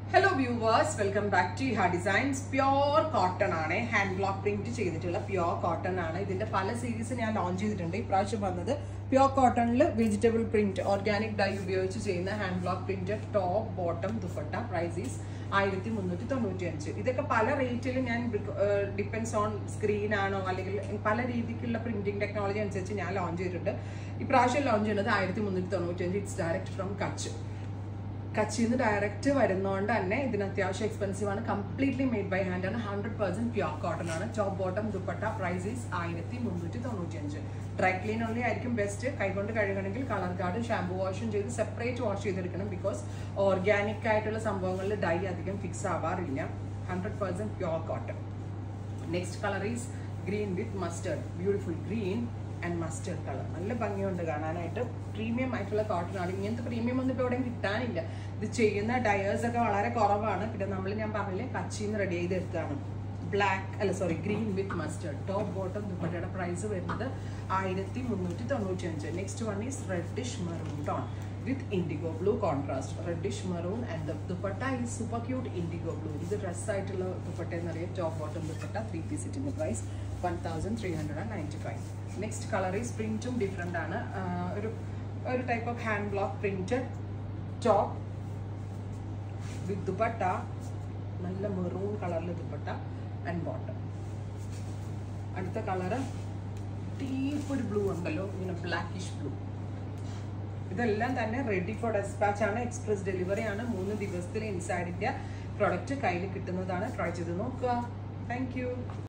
hello viewers welcome back to ha designs pure cotton ആണ് hand block print ചെയ്തിട്ടുള്ള pure cotton ആണ് ഇതിന്റെ പല സീരീസ് ഞാൻ ലോഞ്ച് ചെയ്തിട്ടുണ്ട് ഇപ്രാവശ്യം വന്നത് പ്യോർ കോട്ടണിൽ വെജിറ്റബിൾ പ്രിന്റ് ഓർഗാനിക് ഡൈ ഉപയോഗിച്ച് ചെയ്യുന്ന hand block print top bottom dupatta prices ആയിരത്തി മുന്നൂറ്റി തൊണ്ണൂറ്റി അഞ്ച് ഇതൊക്കെ പല റേറ്റിലും ഞാൻ ഡിപ്പെൻസ് ഓൺ സ്ക്രീൻ ആണോ അല്ലെങ്കിൽ പല രീതിക്കുള്ള പ്രിന്റിംഗ് ടെക്നോളജി അനുസരിച്ച് ഞാൻ ലോഞ്ച് ചെയ്തിട്ടുണ്ട് ഇപ്രാവശ്യം ലോഞ്ച് ചെയ്യുന്നത് ആയിരത്തി മുന്നൂറ്റി തൊണ്ണൂറ്റി അഞ്ച് ഇറ്റ്സ് ഡയറക്റ്റ് ഫ്രം കച്ച് കച്ചിൽ നിന്ന് ഡയറക്റ്റ് വരുന്നതുകൊണ്ട് തന്നെ ഇതിന് അത്യാവശ്യം എക്സ്പെൻസീവ് ആണ് കംപ്ലീറ്റ്ലി മെയ്ഡ് ബൈ ഹാൻഡ് ആണ് ഹൺഡ്രഡ് പെർസെന്റ് പ്യോർ കോട്ടൺ ആണ് ടോപ്പ് ബോട്ടം ദുപ്പട്ട പ്രൈസീസ് ആയിരത്തി മുന്നൂറ്റി തൊണ്ണൂറ്റി അഞ്ച് ഡ്രൈ ക്ലീൻ ഓൺലി ആയിരിക്കും ബെസ്റ്റ് കൈകൊണ്ട് കഴുകണമെങ്കിൽ കളർ ഗാർഡ് ഷാമ്പു വാഷും ചെയ്ത് സെപ്പറേറ്റ് വാഷ് ചെയ്തെടുക്കണം ബിക്കോസ് ഓർഗാനിക് ആയിട്ടുള്ള സംഭവങ്ങളിൽ ഡൈ അധികം ഫിക്സ് ആവാറില്ല hundred percent pure cotton next colour is green with mustard beautiful green and mustard colour നല്ല ഭംഗിയുണ്ട് കാണാനായിട്ട് പ്രീമിയം ആയിട്ടുള്ള കോട്ടൺ ആണ് ഇങ്ങനത്തെ പ്രീമിയം ഒന്നും ഇപ്പോൾ എവിടെയും കിട്ടാനില്ല ഇത് ചെയ്യുന്ന ഡയേഴ്സ് ഒക്കെ വളരെ കുറവാണ് പിന്നെ നമ്മൾ ഞാൻ പറഞ്ഞില്ലേ കച്ചിന്ന് റെഡി ചെയ്തെടുത്താണ് ബ്ലാക്ക് അല്ല sorry green with mustard top bottom ദുപ്പട്ടയുടെ പ്രൈസ് വരുന്നത് ആയിരത്തി മുന്നൂറ്റി തൊണ്ണൂറ്റി അഞ്ച് next one is reddish maroon tone with indigo blue contrast reddish maroon and the dupatta is super cute indigo blue ഇത് ഡ്രസ്സായിട്ടുള്ള ദുപ്പട്ട എന്നറിയാം top bottom dupatta three piece ഇറ്റിൻ്റെ price one thousand three hundred and ninety five next colour is പ്രിൻറ്റും different ആണ് ആഹ് ഒരു ഒരു type of hand block printed top with dupatta നല്ല മെറൂൺ കളറിൽ ദുപ്പട്ട ആൻഡ് ബോട്ടം അടുത്ത കളറ് ഡീപ്പ് ഒരു ബ്ലൂ ഉണ്ടല്ലോ ഇങ്ങനെ ബ്ലാക്കിഷ് ബ്ലൂ ഇതെല്ലാം തന്നെ റെഡി ഫോർ ഡെസ്പാച്ച് ആണ് എക്സ്പ്രസ് ഡെലിവറി ആണ് മൂന്ന് ദിവസത്തിൽ ഇൻസൈഡിൻ്റെ പ്രൊഡക്റ്റ് കയ്യിൽ കിട്ടുന്നതാണ് ട്രൈ ചെയ്ത് നോക്കുക താങ്ക്